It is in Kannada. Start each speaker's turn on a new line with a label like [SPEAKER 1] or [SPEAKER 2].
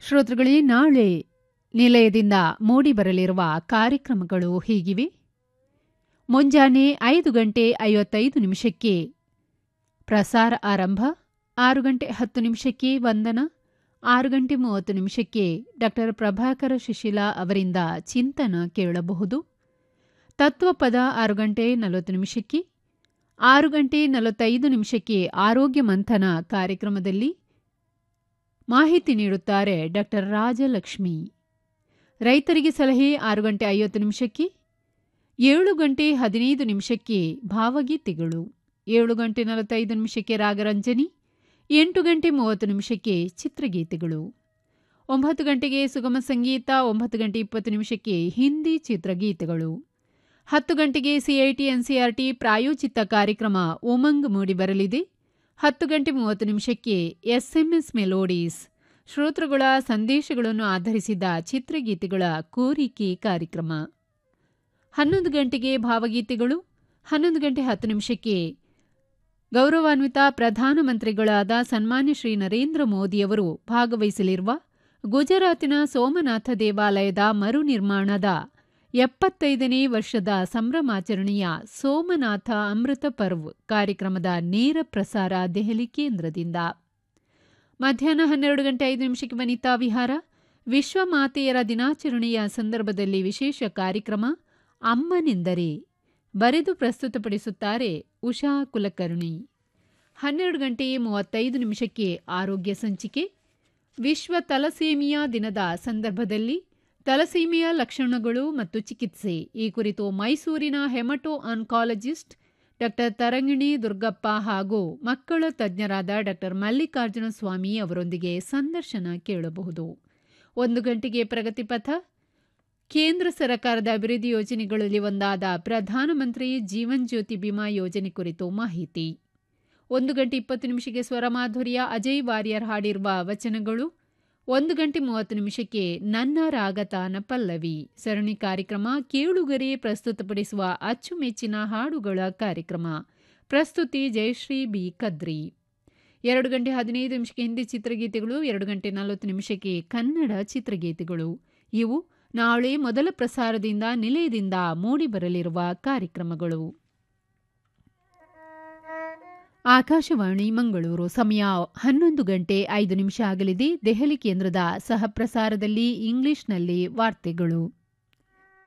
[SPEAKER 1] ಶ್ರೋತೃಗಳೇ ನಾಳೆ ನಿಲಯದಿಂದ ಮೂಡಿಬರಲಿರುವ ಕಾರ್ಯಕ್ರಮಗಳು ಹೀಗಿವೆ ಮುಂಜಾನೆ ಐದು ಗಂಟೆ ಐವತ್ತೈದು ನಿಮಿಷಕ್ಕೆ ಪ್ರಸಾರ ಆರಂಭ ಆರು ಗಂಟೆ ಹತ್ತು ನಿಮಿಷಕ್ಕೆ ವಂದನ ಆರು ಗಂಟೆ ಮೂವತ್ತು ನಿಮಿಷಕ್ಕೆ ಡಾಕ್ಟರ್ ಪ್ರಭಾಕರ ಶಿಶಿಲಾ ಅವರಿಂದ ಚಿಂತನ ಕೇಳಬಹುದು ತತ್ವಪದ ಆರು ಗಂಟೆ ನಲವತ್ತು ನಿಮಿಷಕ್ಕೆ ಆರು ಗಂಟೆ ನಲವತ್ತೈದು ನಿಮಿಷಕ್ಕೆ ಆರೋಗ್ಯ ಮಂಥನ ಕಾರ್ಯಕ್ರಮದಲ್ಲಿ ಮಾಹಿತಿ ನೀಡುತ್ತಾರೆ ಡಾಕ್ಟರ್ ರಾಜಲಕ್ಷ್ಮಿ ರೈತರಿಗೆ ಸಲಹೆ ಆರು ಗಂಟೆ ಐವತ್ತು ನಿಮಿಷಕ್ಕೆ ಏಳು ಗಂಟೆ ಹದಿನೈದು ನಿಮಿಷಕ್ಕೆ ಭಾವಗೀತೆಗಳು ಏಳು ಗಂಟೆ ನಲವತ್ತೈದು ನಿಮಿಷಕ್ಕೆ ರಾಗರಂಜನಿ ಎಂಟು ಗಂಟೆ ಮೂವತ್ತು ನಿಮಿಷಕ್ಕೆ ಚಿತ್ರಗೀತೆಗಳು ಒಂಬತ್ತು ಗಂಟೆಗೆ ಸುಗಮ ಸಂಗೀತ ಒಂಬತ್ತು ಗಂಟೆ ಇಪ್ಪತ್ತು ನಿಮಿಷಕ್ಕೆ ಹಿಂದಿ ಚಿತ್ರಗೀತೆಗಳು ಹತ್ತು ಗಂಟೆಗೆ ಸಿಐಟಿ ಎನ್ಸಿಆರ್ಟಿ ಪ್ರಾಯೋಜಿತ ಕಾರ್ಯಕ್ರಮ ಉಮಂಗ್ ಮೂಡಿಬರಲಿದೆ ಹತ್ತು ಗಂಟೆ ಮೂವತ್ತು ನಿಮಿಷಕ್ಕೆ ಎಸ್ಎಂಎಸ್ ಮೆಲೋಡೀಸ್ ಶ್ರೋತೃಗಳ ಸಂದೇಶಗಳನ್ನು ಆಧರಿಸಿದ ಚಿತ್ರಗೀತೆಗಳ ಕೋರಿಕೆ ಕಾರ್ಯಕ್ರಮ ಹನ್ನೊಂದು ಗಂಟೆಗೆ ಭಾವಗೀತೆಗಳು ಹನ್ನೊಂದು ಗಂಟೆ ಹತ್ತು ನಿಮಿಷಕ್ಕೆ ಗೌರವಾನ್ವಿತ ಪ್ರಧಾನಮಂತ್ರಿಗಳಾದ ಸನ್ಮಾನ್ಯ ಶ್ರೀ ನರೇಂದ್ರ ಮೋದಿಯವರು ಭಾಗವಹಿಸಲಿರುವ ಗುಜರಾತಿನ ಸೋಮನಾಥ ದೆವಾಲಯದ ಮರು ನಿರ್ಮಾಣದ ಎಪ್ಪತ್ತೈದನೇ ವರ್ಷದ ಸಂಭ್ರಮಾಚರಣೆಯ ಸೋಮನಾಥ ಅಮೃತ ಪರ್ವ್ ಕಾರ್ಯಕ್ರಮದ ನೇರ ಪ್ರಸಾರ ದೆಹಲಿ ಕೇಂದ್ರದಿಂದ ಮಧ್ಯಾಹ್ನ ಹನ್ನೆರಡು ಗಂಟೆ ಐದು ನಿಮಿಷಕ್ಕೆ ವನಿತಾ ವಿಹಾರ ವಿಶ್ವ ಮಾತೆಯರ ದಿನಾಚರಣೆಯ ಸಂದರ್ಭದಲ್ಲಿ ವಿಶೇಷ ಕಾರ್ಯಕ್ರಮ ಅಮ್ಮನೆಂದರೆ ಬರೆದು ಪ್ರಸ್ತುತಪಡಿಸುತ್ತಾರೆ ಉಷಾ ಕುಲಕರ್ಣಿ ಹನ್ನೆರಡು ಗಂಟೆ ಮೂವತ್ತೈದು ನಿಮಿಷಕ್ಕೆ ಆರೋಗ್ಯ ಸಂಚಿಕೆ ವಿಶ್ವ ತಲಸೇಮಿಯಾ ದಿನದ ಸಂದರ್ಭದಲ್ಲಿ ತಲಸೀಮಿಯಾ ಲಕ್ಷಣಗಳು ಮತ್ತು ಚಿಕಿತ್ಸೆ ಈ ಕುರಿತು ಮೈಸೂರಿನ hemato oncologist doctor Tarangini Durgappa ಹಾಗೂ ಮಕ್ಕಳ ತಜ್ಞರಾದ ಡಾಕ್ಟರ್ ಮಲ್ಲಿಕಾರ್ಜುನ ಸ್ವಾಮಿ ಅವರೊಂದಿಗೆ ಸಂದರ್ಶನ ಕೇಳಬಹುದು ಒಂದು ಗಂಟೆಗೆ ಪ್ರಗತಿಪಥ ಕೇಂದ್ರ ಸರ್ಕಾರದ ಅಭಿವೃದ್ಧಿ ಯೋಜನೆಗಳಲ್ಲಿ ಒಂದಾದ ಪ್ರಧಾನಮಂತ್ರಿ ಜೀವನ್ ಜ್ಯೋತಿ ಬಿಮಾ ಯೋಜನೆ ಕುರಿತು ಮಾಹಿತಿ ಒಂದು ಗಂಟೆ ಇಪ್ಪತ್ತು ನಿಮಿಷಕ್ಕೆ ಸ್ವರಮಾಧುರ್ಯ ಅಜಯ್ ವಾರಿಯರ್ ಹಾಡಿರುವ ವಚನಗಳು ಒಂದು ಗಂಟೆ ಮೂವತ್ತು ನಿಮಿಷಕ್ಕೆ ನನ್ನ ರಾಗತಾನ ಪಲ್ಲವಿ ಸರಣಿ ಕಾರ್ಯಕ್ರಮ ಕೇಳುಗರೆ ಪ್ರಸ್ತುತಪಡಿಸುವ ಅಚ್ಚುಮೆಚ್ಚಿನ ಹಾಡುಗಳ ಕಾರ್ಯಕ್ರಮ ಪ್ರಸ್ತುತಿ ಜಯಶ್ರೀ ಬಿ ಕದ್ರಿ ಎರಡು ಗಂಟೆ ಹದಿನೈದು ನಿಮಿಷಕ್ಕೆ ಹಿಂದಿ ಚಿತ್ರಗೀತೆಗಳು ಎರಡು ಗಂಟೆ ನಲವತ್ತು ನಿಮಿಷಕ್ಕೆ ಕನ್ನಡ ಚಿತ್ರಗೀತೆಗಳು ಇವು ನಾಳೆ ಮೊದಲ ಪ್ರಸಾರದಿಂದ ನಿಲಯದಿಂದ ಮೂಡಿಬರಲಿರುವ ಕಾರ್ಯಕ್ರಮಗಳು ಆಕಾಶವಾಣಿ ಮಂಗಳೂರು ಸಮಯ ಹನ್ನೊಂದು ಗಂಟೆ ಐದು ನಿಮಿಷ ಆಗಲಿದೆ ದೆಹಲಿ ಕೇಂದ್ರದ ಸಹ ಪ್ರಸಾರದಲ್ಲಿ ಇಂಗ್ಲಿಷ್ನಲ್ಲಿ ವಾರ್ತೆಗಳು